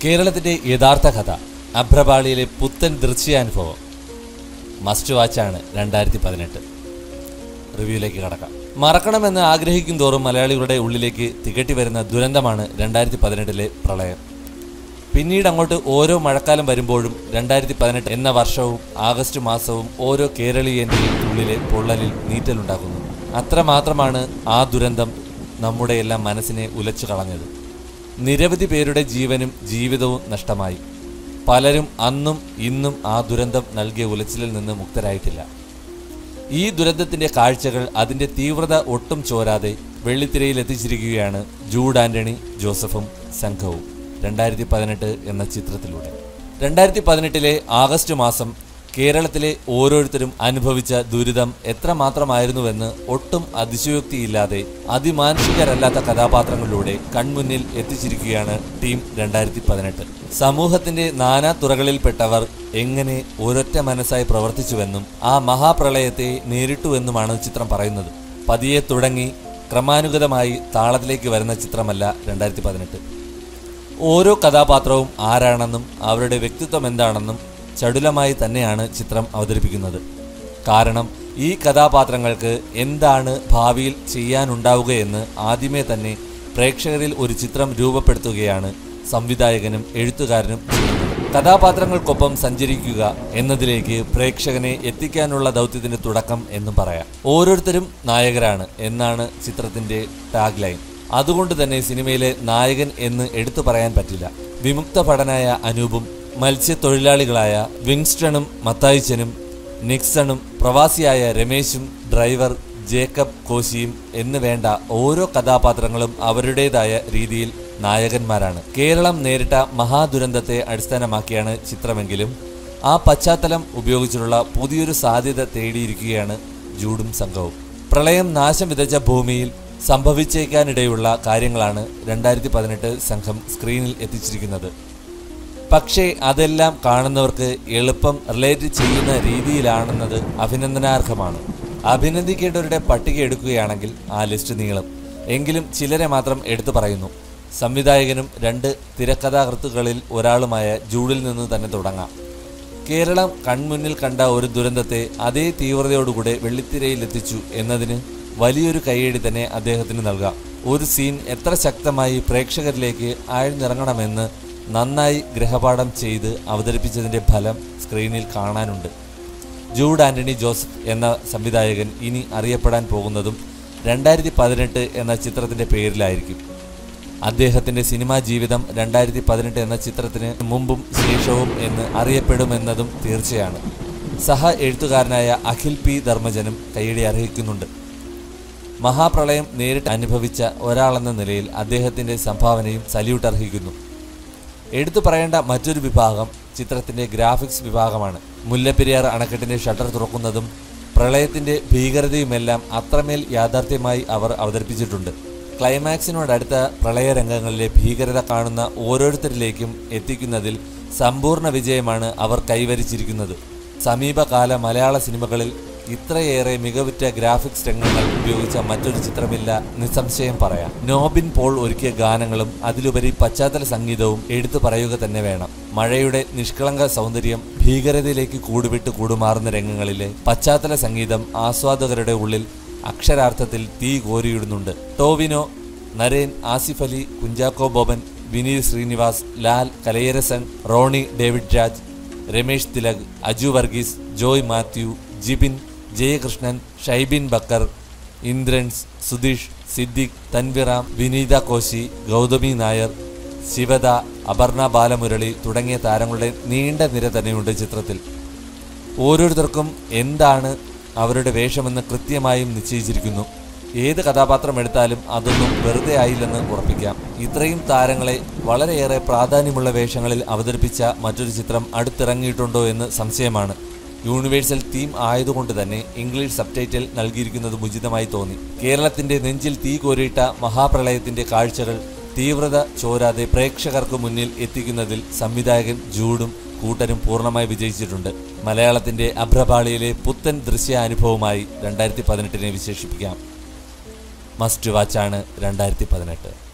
കേരളത്തിന്റെ യഥാർത്ഥ കഥ അഭ്രപാളിയിലെ പുത്തൻ ദൃശ്യാനുഭവം മസ്റ്റ് വാച്ചാണ് രണ്ടായിരത്തി പതിനെട്ട് റിവ്യൂയിലേക്ക് കടക്കാം മറക്കണമെന്ന് ആഗ്രഹിക്കും തോറും മലയാളികളുടെ ഉള്ളിലേക്ക് തികട്ടി വരുന്ന ദുരന്തമാണ് രണ്ടായിരത്തി പതിനെട്ടിലെ പ്രളയം പിന്നീട് അങ്ങോട്ട് ഓരോ മഴക്കാലം വരുമ്പോഴും രണ്ടായിരത്തി പതിനെട്ട് എന്ന വർഷവും ആഗസ്റ്റ് മാസവും ഓരോ കേരളീയന്റെയും ഉള്ളിലെ പൊള്ളലിൽ നീറ്റലുണ്ടാക്കുന്നു അത്രമാത്രമാണ് ആ ദുരന്തം നമ്മുടെ എല്ലാം മനസ്സിനെ ഉലച്ചു കളഞ്ഞത് നിരവധി പേരുടെ ജീവനും ജീവിതവും നഷ്ടമായി പലരും അന്നും ഇന്നും ആ ദുരന്തം നൽകിയ ഉലച്ചിലിൽ നിന്ന് മുക്തരായിട്ടില്ല ഈ ദുരന്തത്തിന്റെ കാഴ്ചകൾ അതിന്റെ തീവ്രത ഒട്ടും ചോരാതെ വെള്ളിത്തിരയിൽ എത്തിച്ചിരിക്കുകയാണ് ജൂഡ് ആന്റണി ജോസഫും സംഘവും രണ്ടായിരത്തി പതിനെട്ട് എന്ന ചിത്രത്തിലൂടെ രണ്ടായിരത്തി പതിനെട്ടിലെ ആഗസ്റ്റ് മാസം കേരളത്തിലെ ഓരോരുത്തരും അനുഭവിച്ച ദുരിതം എത്രമാത്രമായിരുന്നുവെന്ന് ഒട്ടും അതിശയോക്തിയില്ലാതെ അതിമാനുഷികരല്ലാത്ത കഥാപാത്രങ്ങളിലൂടെ കൺമുന്നിൽ എത്തിച്ചിരിക്കുകയാണ് ടീം രണ്ടായിരത്തി പതിനെട്ട് സമൂഹത്തിന്റെ നാനാ തുറകളിൽപ്പെട്ടവർ എങ്ങനെ ഒരൊറ്റ മനസ്സായി പ്രവർത്തിച്ചുവെന്നും ആ മഹാപ്രളയത്തെ നേരിട്ടുവെന്നുമാണ് ചിത്രം പറയുന്നത് പതിയെ തുടങ്ങി ക്രമാനുഗതമായി താളത്തിലേക്ക് വരുന്ന ചിത്രമല്ല രണ്ടായിരത്തി പതിനെട്ട് ഓരോ കഥാപാത്രവും ആരാണെന്നും അവരുടെ വ്യക്തിത്വം എന്താണെന്നും ചടുലമായി തന്നെയാണ് ചിത്രം അവതരിപ്പിക്കുന്നത് കാരണം ഈ കഥാപാത്രങ്ങൾക്ക് എന്താണ് ഭാവിയിൽ ചെയ്യാനുണ്ടാവുകയെന്ന് ആദ്യമേ തന്നെ പ്രേക്ഷകരിൽ ഒരു ചിത്രം രൂപപ്പെടുത്തുകയാണ് സംവിധായകനും എഴുത്തുകാരനും ചെയ്യുന്നത് കഥാപാത്രങ്ങൾക്കൊപ്പം സഞ്ചരിക്കുക എന്നതിലേക്ക് പ്രേക്ഷകനെ എത്തിക്കാനുള്ള ദൗത്യത്തിന്റെ തുടക്കം എന്നും പറയാം ഓരോരുത്തരും നായകരാണ് എന്നാണ് ചിത്രത്തിന്റെ ടാഗ് ലൈൻ അതുകൊണ്ട് തന്നെ സിനിമയിലെ നായകൻ എന്ന് എടുത്തു പറയാൻ പറ്റില്ല വിമുക്ത ഭടനായ അനൂപും മത്സ്യത്തൊഴിലാളികളായ വിങ്സ്റ്റണും മത്തായിച്ചനും നിക്സണും പ്രവാസിയായ രമേശും ഡ്രൈവർ ജേക്കബ് കോശിയും എന്ന് വേണ്ട ഓരോ കഥാപാത്രങ്ങളും അവരുടേതായ രീതിയിൽ നായകന്മാരാണ് കേരളം നേരിട്ട മഹാദുരന്തത്തെ അടിസ്ഥാനമാക്കിയാണ് ചിത്രമെങ്കിലും ആ പശ്ചാത്തലം ഉപയോഗിച്ചുള്ള പുതിയൊരു സാധ്യത തേടിയിരിക്കുകയാണ് ജൂഡും സംഘവും പ്രളയം നാശം വിതച്ച ഭൂമിയിൽ സംഭവിച്ചേക്കാനിടയുള്ള കാര്യങ്ങളാണ് രണ്ടായിരത്തി പതിനെട്ട് സംഘം സ്ക്രീനിൽ എത്തിച്ചിരിക്കുന്നത് പക്ഷേ അതെല്ലാം കാണുന്നവർക്ക് എളുപ്പം റിലേറ്റ് ചെയ്യുന്ന രീതിയിലാണെന്നത് അഭിനന്ദനാർഹമാണ് അഭിനന്ദിക്കേണ്ടവരുടെ പട്ടിക എടുക്കുകയാണെങ്കിൽ ആ ലിസ്റ്റ് നീളും എങ്കിലും ചിലരെ മാത്രം എടുത്തു പറയുന്നു സംവിധായകനും രണ്ട് തിരക്കഥാകൃത്തുക്കളിൽ ഒരാളുമായ ജൂഡിൽ നിന്ന് തന്നെ തുടങ്ങാം കേരളം കൺമുന്നിൽ കണ്ട ഒരു ദുരന്തത്തെ അതേ തീവ്രതയോടുകൂടെ വെള്ളിത്തിരയിലെത്തിച്ചു എന്നതിന് വലിയൊരു കൈയടി തന്നെ അദ്ദേഹത്തിന് നൽകാം ഒരു സീൻ എത്ര ശക്തമായി പ്രേക്ഷകരിലേക്ക് ആഴ്ന്നിറങ്ങണമെന്ന് നന്നായി ഗ്രഹപാഠം ചെയ്ത് അവതരിപ്പിച്ചതിന്റെ ഫലം സ്ക്രീനിൽ കാണാനുണ്ട് ജൂഡ് ആന്റണി ജോസഫ് എന്ന സംവിധായകൻ ഇനി അറിയപ്പെടാൻ പോകുന്നതും രണ്ടായിരത്തി പതിനെട്ട് എന്ന ചിത്രത്തിന്റെ പേരിലായിരിക്കും അദ്ദേഹത്തിന്റെ സിനിമാ ജീവിതം രണ്ടായിരത്തി പതിനെട്ട് എന്ന ചിത്രത്തിന് മുമ്പും ശേഷവും എന്ന് അറിയപ്പെടുമെന്നതും തീർച്ചയാണ് സഹ എഴുത്തുകാരനായ അഖിൽ പി ധർമ്മജനും കൈയടി അർഹിക്കുന്നുണ്ട് മഹാപ്രളയം നേരിട്ട് അനുഭവിച്ച ഒരാളെന്ന നിലയിൽ അദ്ദേഹത്തിന്റെ സംഭാവനയും സല്യൂട്ട് അർഹിക്കുന്നു എടുത്തു പറയേണ്ട മറ്റൊരു വിഭാഗം ചിത്രത്തിന്റെ ഗ്രാഫിക്സ് വിഭാഗമാണ് മുല്ലപ്പെരിയാർ അണക്കെട്ടിന്റെ ഷട്ടർ തുറക്കുന്നതും പ്രളയത്തിന്റെ ഭീകരതയുമെല്ലാം അത്രമേൽ യാഥാർത്ഥ്യമായി അവർ അവതരിപ്പിച്ചിട്ടുണ്ട് ക്ലൈമാക്സിനോടടുത്ത പ്രളയരംഗങ്ങളിലെ ഭീകരത കാണുന്ന ഓരോരുത്തരിലേക്കും എത്തിക്കുന്നതിൽ സമ്പൂർണ്ണ വിജയമാണ് അവർ കൈവരിച്ചിരിക്കുന്നത് സമീപകാല മലയാള സിനിമകളിൽ ഇത്രയേറെ മികവുറ്റ ഗ്രാഫിക്സ് രംഗങ്ങൾ ഉപയോഗിച്ച മറ്റൊരു ചിത്രമില്ല നിസ്സംശയം പറയാം നോബിൻ പോൾ ഒരുക്കിയ ഗാനങ്ങളും അതിലുപരി പശ്ചാത്തല സംഗീതവും എടുത്തു പറയുക തന്നെ വേണം മഴയുടെ നിഷ്കളങ്ക സൗന്ദര്യം ഭീകരതയിലേക്ക് കൂടുവിട്ട് കൂടുമാറുന്ന രംഗങ്ങളിലെ പശ്ചാത്തല സംഗീതം ആസ്വാദകരുടെ ഉള്ളിൽ അക്ഷരാർത്ഥത്തിൽ തീ കോരിയിടുന്നുണ്ട് ടോവിനോ നരേൻ ആസിഫ് അലി കുഞ്ചാക്കോ ബോബൻ വിനീത് ശ്രീനിവാസ് ലാൽ കലയരസൻ റോണി ഡേവിഡ് രാജ് രമേശ് തിലക് അജു വർഗീസ് ജോയ് മാത്യു ജിബിൻ ജയകൃഷ്ണൻ ഷൈബിൻ ബക്കർ ഇന്ദ്രൻസ് സുധീഷ് സിദ്ദിഖ് തൻവിറാം വിനീത കോശി ഗൗതമി നായർ ശിവദ അപർണ ബാലമുരളി തുടങ്ങിയ താരങ്ങളുടെ നീണ്ട നിര തന്നെയുണ്ട് ചിത്രത്തിൽ ഓരോരുത്തർക്കും എന്താണ് അവരുടെ വേഷമെന്ന് കൃത്യമായും നിശ്ചയിച്ചിരിക്കുന്നു ഏത് കഥാപാത്രം എടുത്താലും അതൊന്നും വെറുതെ ആയില്ലെന്ന് ഉറപ്പിക്കാം ഇത്രയും താരങ്ങളെ വളരെയേറെ പ്രാധാന്യമുള്ള വേഷങ്ങളിൽ അവതരിപ്പിച്ച മറ്റൊരു ചിത്രം അടുത്തിറങ്ങിയിട്ടുണ്ടോ എന്ന് സംശയമാണ് യൂണിവേഴ്സൽ തീം ആയതുകൊണ്ട് തന്നെ ഇംഗ്ലീഷ് സബ്ടൈറ്റിൽ നൽകിയിരിക്കുന്നത് ഉചിതമായി തോന്നി കേരളത്തിന്റെ നെഞ്ചിൽ തീ കോരിയിട്ട മഹാപ്രളയത്തിന്റെ കാഴ്ചകൾ തീവ്രത ചോരാതെ പ്രേക്ഷകർക്ക് മുന്നിൽ എത്തിക്കുന്നതിൽ സംവിധായകൻ ജൂഡും കൂട്ടരും പൂർണ്ണമായി വിജയിച്ചിട്ടുണ്ട് മലയാളത്തിന്റെ അഭ്രപാളിയിലെ പുത്തൻ ദൃശ്യാനുഭവമായി രണ്ടായിരത്തി പതിനെട്ടിനെ വിശേഷിപ്പിക്കാം മസ്റ്റ് വാച്ചാണ് രണ്ടായിരത്തി പതിനെട്ട്